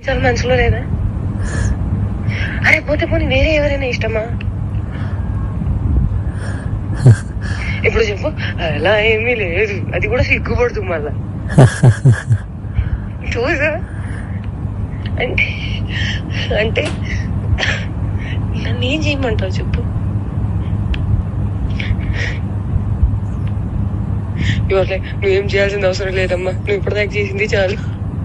చాలా మనసులో లేదా అరే పోతే పోనీ వేరే ఎవరైనా ఇష్టమా ఇప్పుడు చెప్పు అలా ఏమీ లేదు అది కూడా సిగ్గుపడుతుంది మళ్ళా చూసా అంటే అంటే నన్ను ఏం చేయమంటావు చెప్పు ఇవాళ నువ్వేం చేయాల్సిన అవసరం లేదమ్మా నువ్వు ఇప్పటిదాకా చేసింది చాలు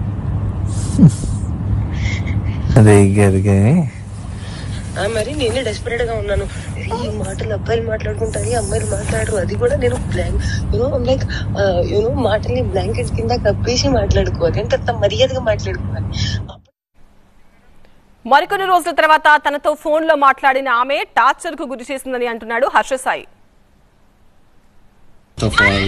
అదే కాదు కానీ ఆ మరి నేనే డెస్పరేట్ గా ఉన్నాను ఈ మాటలు అబ్బాయిలు మాట్లాడుకుంటారు అమ్మాయిలు మాట్లాడరు అది కూడా నేను బ్లాంక్ యూనో లైక్ యూనో మాటల్ని బ్లాంకెట్ కింద కప్పేసి మాట్లాడుకోవాలి అంటే అంత మర్యాదగా మాట్లాడుకోవాలి మరికొన్ని రోజుల తర్వాత తనతో ఫోన్ లో మాట్లాడిన ఆమె టార్చర్ కు గురి చేసిందని అంటున్నాడు హర్షసాయి ఆఫ్ ఆల్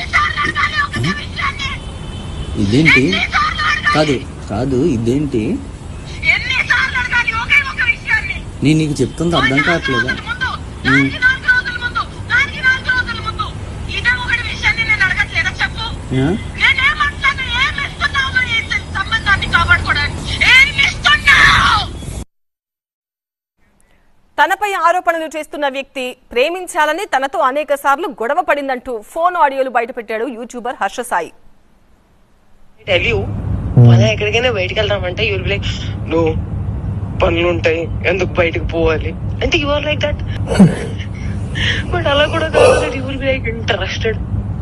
ఇదేంటి కాదు కాదు ఇదేంటి ఎన్నిసార్లు అడగాలి ఒకే ఒక విషయాన్ని నేను నీకు చెప్తుంది అర్థం కావట్లేదా ముందు దానికి నాలుగు రోజుల ముందు దానికి నాలుగు రోజుల ముందు ఇదే ఒకటి విషయాన్ని నేను అడగట్లేదా చెప్పు ఆ? నేనేమంటాను ఏమి ఇస్తున్నావు ఈ సంబంధాన్ని కాపాడుకోవడానికి ఏమి ఇస్తున్నావు తనపై ఆరోపణలు చేస్తున్న వ్యక్తి ప్రేమించాలని తనతో అనేక సార్లు గొడవ పడిందంటూ ఫోన్ ఆడియోలు బయటపెట్టాడు యూట్యూబర్ హర్షసాయి టెల్ యూ మన ఎక్కడికైనా బయటకు వెళ్దామంటే యూల్ బి లైక్ నువ్వు పనులు ఉంటాయి ఎందుకు బయటకు పోవాలి అంటే you are like that but అలా కూడా కాదు you will be like interested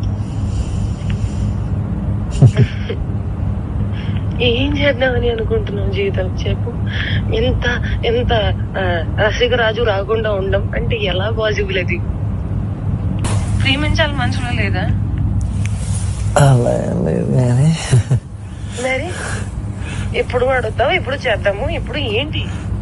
ఏం చేద్దామని అనుకుంటున్నావు జీవితం చెప్పు ఎంత ఎంత ఆ, రసిక రాజు రాకుండా ఉండం అంటే ఎలా పాసిబుల్ అది ప్రేమించాలి మనసులో లేదా అలా ఏం లేదు కానీ మరి ఎప్పుడు అడుగుతావు ఎప్పుడు చేద్దాము ఇప్పుడు ఏంటి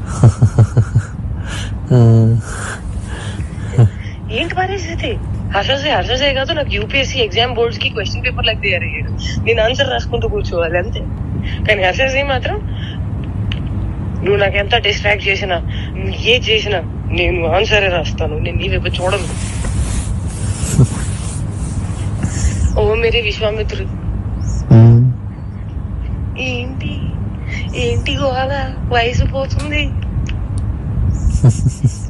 ఏంటి పరిస్థితి హర్షసే హర్షసే కాదు నాకు యూపీఎస్సీ ఎగ్జామ్ బోర్డ్స్ కి క్వశ్చన్ పేపర్ లాగా తయారయ్యాడు నేను ఆన్సర్ రాసుకుంటూ కూర్చోవాలి అంతే కానీ హర్షసే మాత్రం నువ్వు నాకు ఎంత డిస్ట్రాక్ట్ చేసినా నువ్వు ఏ చేసినా నేను ఆన్సరే రాస్తాను నేను నీ వైపు చూడను ఓ మేరే విశ్వామిత్రుడు ఏంటి ఏంటి గోళ వయసు పోతుంది